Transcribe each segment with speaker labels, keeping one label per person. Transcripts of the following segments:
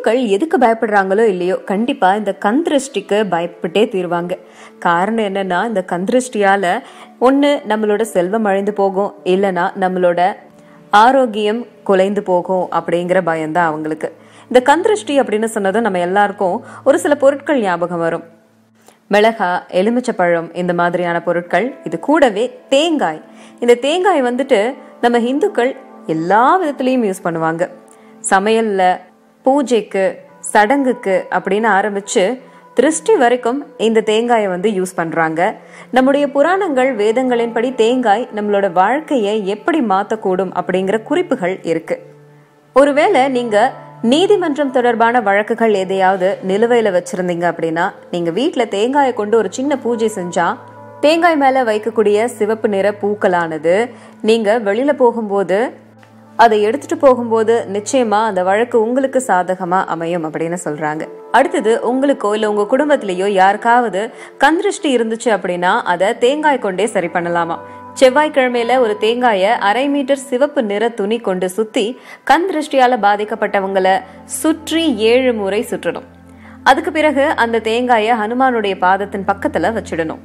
Speaker 1: இந்துக்கள் எதுக்கு பயப்படுறாங்களோ இல்லையோ கண்டிப்பா இந்த கந்திருஷ்டிக்கு பயப்பட்டே தீருவாங்க காரணம் என்னன்னா இந்த கந்திருஷ்டியால ஒண்ணு நம்மளோட செல்வம் அழிந்து போகும் இல்லைன்னா நம்மளோட ஆரோக்கியம் குலைந்து போகும் அப்படிங்கிற பயம்தான் அவங்களுக்கு இந்த கந்திருஷ்டி அப்படின்னு சொன்னதும் நம்ம எல்லாருக்கும் ஒரு சில பொருட்கள் ஞாபகம் வரும் மிளகா எலுமிச்சப்பழம் இந்த மாதிரியான பொருட்கள் இது கூடவே தேங்காய் இந்த தேங்காய் வந்துட்டு நம்ம இந்துக்கள் எல்லா விதத்துலயும் யூஸ் பண்ணுவாங்க சமையல்ல பூஜைக்கு சடங்குக்கு அப்படின்னு ஆரம்பிச்சு திருஷ்டி வரைக்கும் இந்த தேங்காயை வந்து யூஸ் பண்றாங்க நம்முடைய புராணங்கள் வேதங்களின்படி தேங்காய் நம்மளோட வாழ்க்கையை எப்படி மாத்தக்கூடும் அப்படிங்கிற குறிப்புகள் இருக்கு ஒருவேளை நீங்க நீதிமன்றம் தொடர்பான வழக்குகள் எதையாவது நிலுவையில வச்சிருந்தீங்க அப்படின்னா நீங்க வீட்ல தேங்காயை கொண்டு ஒரு சின்ன பூஜை செஞ்சா தேங்காய் மேல வைக்கக்கூடிய சிவப்பு நிற பூக்களானது நீங்க வெளியில போகும்போது அதை எடுத்துட்டு போகும்போது நிச்சயமா அந்த வழக்கு உங்களுக்கு சாதகமா அமையும் அப்படின்னு சொல்றாங்க அடுத்தது உங்களுக்கோ இல்ல உங்க குடும்பத்திலேயோ யாருக்காவது கந்திருஷ்டி இருந்துச்சு அப்படின்னா அதை தேங்காய் கொண்டே சரி பண்ணலாமா செவ்வாய்க்கிழமையில ஒரு தேங்காய அரை மீட்டர் சிவப்பு நிற துணி கொண்டு சுத்தி கண் திருஷ்டியால பாதிக்கப்பட்டவங்களை சுற்றி ஏழு முறை சுற்றணும் அதுக்கு பிறகு அந்த தேங்காய ஹனுமானுடைய பாதத்தின் பக்கத்துல வச்சிடணும்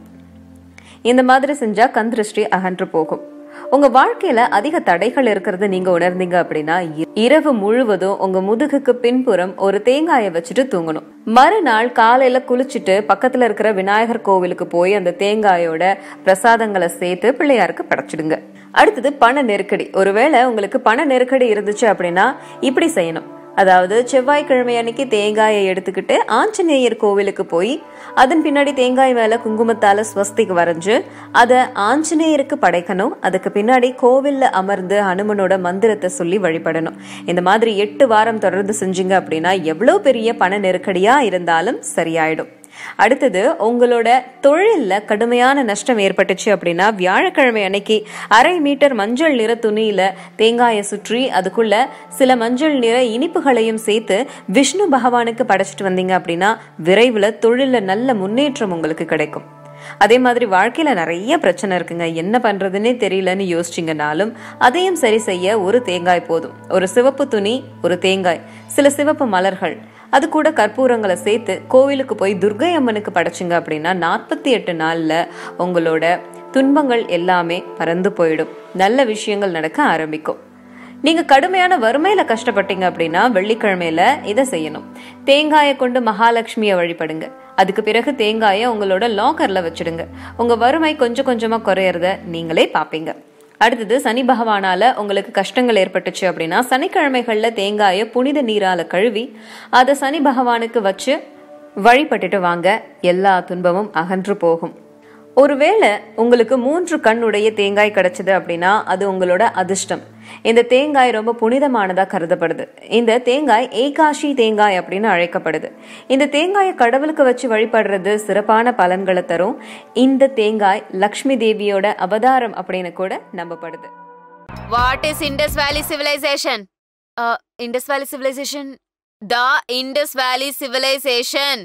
Speaker 1: இந்த மாதிரி செஞ்சா கண் திருஷ்டி அகன்று போகும் உங்க வாழ்க்கையில அதிக தடைகள் இருக்கிறது நீங்க உணர்ந்தீங்க அப்படின்னா இ- இரவு முழுவதும் உங்க முதுகுக்கு பின்புறம் ஒரு தேங்காயை வச்சுட்டு தூங்கணும் மறுநாள் காலையில குளிச்சுட்டு பக்கத்துல இருக்கிற விநாயகர் கோவிலுக்கு போய் அந்த தேங்காயோட பிரசாதங்களை சேர்த்து பிள்ளையாருக்கு படைச்சிடுங்க அடுத்தது பண நெருக்கடி ஒருவேளை உங்களுக்கு பண நெருக்கடி இருந்துச்சு அப்படின்னா இப்படி செய்யணும் அதாவது செவ்வாய்க்கிழமை அன்னைக்கு தேங்காயை எடுத்துக்கிட்டு ஆஞ்சநேயர் கோவிலுக்கு போய் அதன் பின்னாடி தேங்காய் மேல குங்குமத்தால ஸ்வஸ்திக்கு வரைஞ்சு அதை ஆஞ்சநேயருக்கு படைக்கணும் அதுக்கு பின்னாடி கோவில்ல அமர்ந்து ஹனுமனோட மந்திரத்தை சொல்லி வழிபடணும் இந்த மாதிரி எட்டு வாரம் தொடர்ந்து செஞ்சீங்க அப்படின்னா எவ்வளவு பெரிய பண நெருக்கடியா இருந்தாலும் சரியாயிடும் அடுத்தது உங்களோட தொழில்ல கடுமையான நஷ்டம் ஏற்பட்டுச்சு அப்படின்னா வியாழக்கிழமை அன்னைக்கு அரை மீட்டர் மஞ்சள் நிற துணியில தேங்காயை சுற்றி அதுக்குள்ள சில மஞ்சள் நிற இனிப்புகளையும் சேர்த்து விஷ்ணு பகவானுக்கு படைச்சிட்டு வந்தீங்க அப்படின்னா விரைவில் தொழில்ல நல்ல முன்னேற்றம் உங்களுக்கு கிடைக்கும் அதே மாதிரி வாழ்க்கையில நிறைய பிரச்சனை இருக்குங்க என்ன பண்றதுன்னே தெரியலன்னு யோசிச்சிங்கனாலும் அதையும் சரி செய்ய ஒரு தேங்காய் போதும் ஒரு சிவப்பு துணி ஒரு தேங்காய் சில சிவப்பு மலர்கள் அது கூட கற்பூரங்களை சேர்த்து கோவிலுக்கு போய் துர்கை அம்மனுக்கு படைச்சிங்க அப்படின்னா நாற்பத்தி எட்டு நாள்ல உங்களோட துன்பங்கள் எல்லாமே பறந்து போயிடும் நல்ல விஷயங்கள் நடக்க ஆரம்பிக்கும் நீங்க கடுமையான வறுமையில கஷ்டப்பட்டீங்க அப்படின்னா வெள்ளிக்கிழமையில இதை செய்யணும் தேங்காயை கொண்டு மகாலட்சுமியை வழிபடுங்க அதுக்கு பிறகு தேங்காயை உங்களோட லாக்கர்ல வச்சிடுங்க உங்க வறுமை கொஞ்சம் கொஞ்சமா குறையறத நீங்களே பாப்பீங்க அடுத்தது சனி பகவானால உங்களுக்கு கஷ்டங்கள் ஏற்பட்டுச்சு அப்படின்னா சனிக்கிழமைகள்ல தேங்காயை புனித நீரால கழுவி அதை சனி பகவானுக்கு வச்சு வழிபட்டுட்டு வாங்க எல்லா துன்பமும் அகன்று போகும் ஒருவேளை உங்களுக்கு மூன்று கண்ணுடைய தேங்காய் கிடைச்சது அப்படின்னா அது உங்களோட அதிர்ஷ்டம் இந்த தேங்காய் ரொம்ப புனிதமானதா கருதப்படுது இந்த தேங்காய் ஏகாஷி தேங்காய் அப்படின்னு அழைக்கப்படுது இந்த தேங்காயை கடவுளுக்கு வச்சு வழிபடுறது சிறப்பான பலன்களை தரும் இந்த தேங்காய் லக்ஷ்மி தேவியோட அவதாரம் அப்படின்னு கூட நம்பப்படுது
Speaker 2: What is Indus Valley Civilization? Uh, Indus Valley Civilization? The Indus Valley Civilization.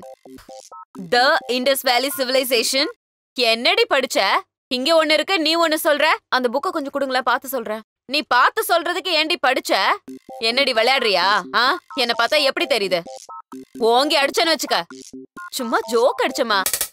Speaker 2: The Indus Valley Civilization? என்னடி படிச்ச இங்க ஒண்ணு இருக்கு நீ ஒண்ணு சொல்ற அந்த புக்க கொஞ்சம் கொடுங்களேன் பார்த்து சொல்றேன் நீ பார்த்து சொல்றதுக்கு ஏண்டி படிச்ச என்னடி விளையாடுறியா ஆ என்ன பார்த்தா எப்படி தெரியுது ஓங்கி அடிச்சேன்னு வச்சுக்க சும்மா ஜோக் அடிச்சமா